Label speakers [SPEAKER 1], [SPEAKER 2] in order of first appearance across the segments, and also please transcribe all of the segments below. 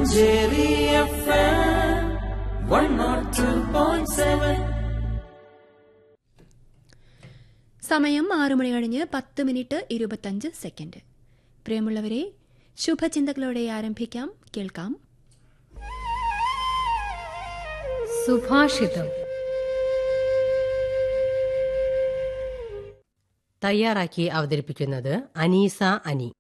[SPEAKER 1] Manjeri F one nought two point seven
[SPEAKER 2] സമയം ആറു മണി കഴിഞ്ഞ് പത്ത് മിനിറ്റ് ഇരുപത്തഞ്ച് സെക്കൻഡ് പ്രിയമുള്ളവരെ ശുഭചിന്തകളോടെ ആരംഭിക്കാം കേൾക്കാം
[SPEAKER 3] സുഭാഷിതം തയ്യാറാക്കി അവതരിപ്പിക്കുന്നത് അനീസ അനി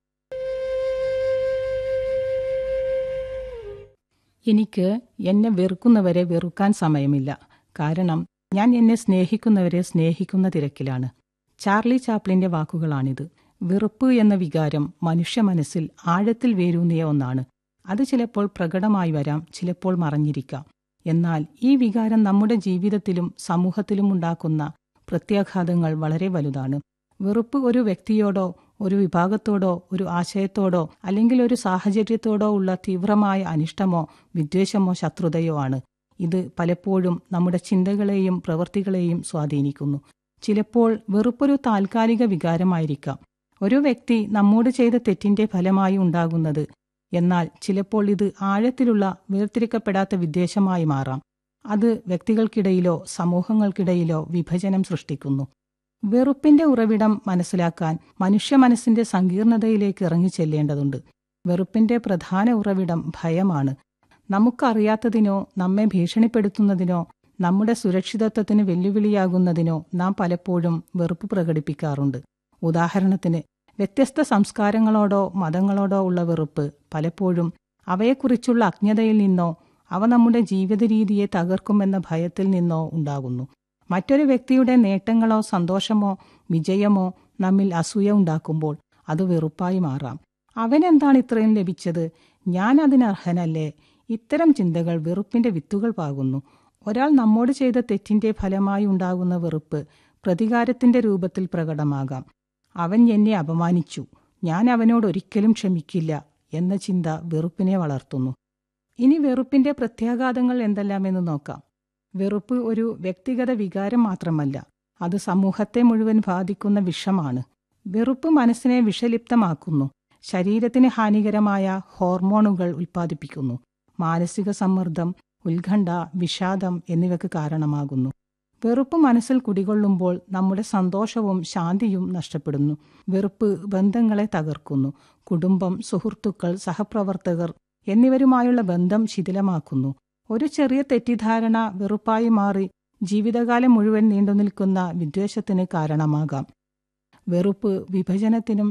[SPEAKER 4] എനിക്ക് എന്നെ വെറുക്കുന്നവരെ വെറുക്കാൻ സമയമില്ല കാരണം ഞാൻ എന്നെ സ്നേഹിക്കുന്നവരെ സ്നേഹിക്കുന്ന തിരക്കിലാണ് ചാർലി ചാപ്ലിന്റെ വാക്കുകളാണിത് വെറുപ്പ് എന്ന വികാരം മനുഷ്യ മനസ്സിൽ ആഴത്തിൽ വേരൂന്നിയ ഒന്നാണ് അത് ചിലപ്പോൾ പ്രകടമായി വരാം ചിലപ്പോൾ മറഞ്ഞിരിക്കാം എന്നാൽ ഈ വികാരം നമ്മുടെ ജീവിതത്തിലും സമൂഹത്തിലും ഉണ്ടാക്കുന്ന പ്രത്യാഘാതങ്ങൾ വളരെ വലുതാണ് വെറുപ്പ് ഒരു വ്യക്തിയോടോ ഒരു വിഭാഗത്തോടോ ഒരു ആശയത്തോടോ അല്ലെങ്കിൽ ഒരു സാഹചര്യത്തോടോ ഉള്ള തീവ്രമായ അനിഷ്ടമോ വിദ്വേഷമോ ശത്രുതയോ ആണ് ഇത് പലപ്പോഴും നമ്മുടെ ചിന്തകളെയും പ്രവൃത്തികളെയും സ്വാധീനിക്കുന്നു ചിലപ്പോൾ വെറുപ്പൊരു താൽക്കാലിക വികാരമായിരിക്കാം ഒരു വ്യക്തി നമ്മോട് ചെയ്ത തെറ്റിന്റെ ഫലമായി ഉണ്ടാകുന്നത് എന്നാൽ ചിലപ്പോൾ ഇത് ആഴത്തിലുള്ള വേർതിരിക്കപ്പെടാത്ത വിദ്വേഷമായി മാറാം അത് വ്യക്തികൾക്കിടയിലോ സമൂഹങ്ങൾക്കിടയിലോ വിഭജനം സൃഷ്ടിക്കുന്നു വെറുപ്പിന്റെ ഉറവിടം മനസ്സിലാക്കാൻ മനുഷ്യ മനസ്സിന്റെ സങ്കീർണതയിലേക്ക് ഇറങ്ങി ചെല്ലേണ്ടതുണ്ട് വെറുപ്പിന്റെ പ്രധാന ഉറവിടം ഭയമാണ് നമുക്കറിയാത്തതിനോ നമ്മെ ഭീഷണിപ്പെടുത്തുന്നതിനോ നമ്മുടെ സുരക്ഷിതത്വത്തിന് വെല്ലുവിളിയാകുന്നതിനോ നാം പലപ്പോഴും വെറുപ്പ് പ്രകടിപ്പിക്കാറുണ്ട് ഉദാഹരണത്തിന് വ്യത്യസ്ത സംസ്കാരങ്ങളോടോ മതങ്ങളോടോ ഉള്ള വെറുപ്പ് പലപ്പോഴും അവയെക്കുറിച്ചുള്ള അജ്ഞതയിൽ നിന്നോ അവ നമ്മുടെ ജീവിത രീതിയെ തകർക്കുമെന്ന ഭയത്തിൽ നിന്നോ ഉണ്ടാകുന്നു മറ്റൊരു വ്യക്തിയുടെ നേട്ടങ്ങളോ സന്തോഷമോ വിജയമോ നമ്മിൽ അസൂയ ഉണ്ടാക്കുമ്പോൾ അത് വെറുപ്പായി മാറാം അവനെന്താണ് ഇത്രയും ലഭിച്ചത് ഞാൻ അതിനർഹനല്ലേ ഇത്തരം ചിന്തകൾ വെറുപ്പിന്റെ വിത്തുകൾ പാകുന്നു ഒരാൾ നമ്മോട് ചെയ്ത തെറ്റിന്റെ ഫലമായി ഉണ്ടാകുന്ന വെറുപ്പ് പ്രതികാരത്തിന്റെ രൂപത്തിൽ പ്രകടമാകാം അവൻ എന്നെ അപമാനിച്ചു ഞാൻ അവനോട് ഒരിക്കലും ക്ഷമിക്കില്ല എന്ന ചിന്ത വെറുപ്പിനെ വളർത്തുന്നു ഇനി വെറുപ്പിന്റെ പ്രത്യാഘാതങ്ങൾ എന്തെല്ലാമെന്ന് നോക്കാം വെറുപ്പ് ഒരു വ്യക്തിഗത വികാരം മാത്രമല്ല അത് സമൂഹത്തെ മുഴുവൻ ബാധിക്കുന്ന വിഷമാണ് വെറുപ്പ് മനസ്സിനെ വിഷലിപ്തമാക്കുന്നു ശരീരത്തിന് ഹാനികരമായ ഹോർമോണുകൾ ഉൽപ്പാദിപ്പിക്കുന്നു മാനസിക സമ്മർദ്ദം ഉത്കണ്ഠ വിഷാദം എന്നിവയ്ക്ക് കാരണമാകുന്നു വെറുപ്പ് മനസ്സിൽ കുടികൊള്ളുമ്പോൾ നമ്മുടെ സന്തോഷവും ശാന്തിയും നഷ്ടപ്പെടുന്നു വെറുപ്പ് ബന്ധങ്ങളെ തകർക്കുന്നു കുടുംബം സുഹൃത്തുക്കൾ സഹപ്രവർത്തകർ എന്നിവരുമായുള്ള ബന്ധം ശിഥിലമാക്കുന്നു ഒരു ചെറിയ തെറ്റിദ്ധാരണ വെറുപ്പായി മാറി ജീവിതകാലം മുഴുവൻ നീണ്ടുനിൽക്കുന്ന വിദ്വേഷത്തിന് കാരണമാകാം വെറുപ്പ് വിഭജനത്തിനും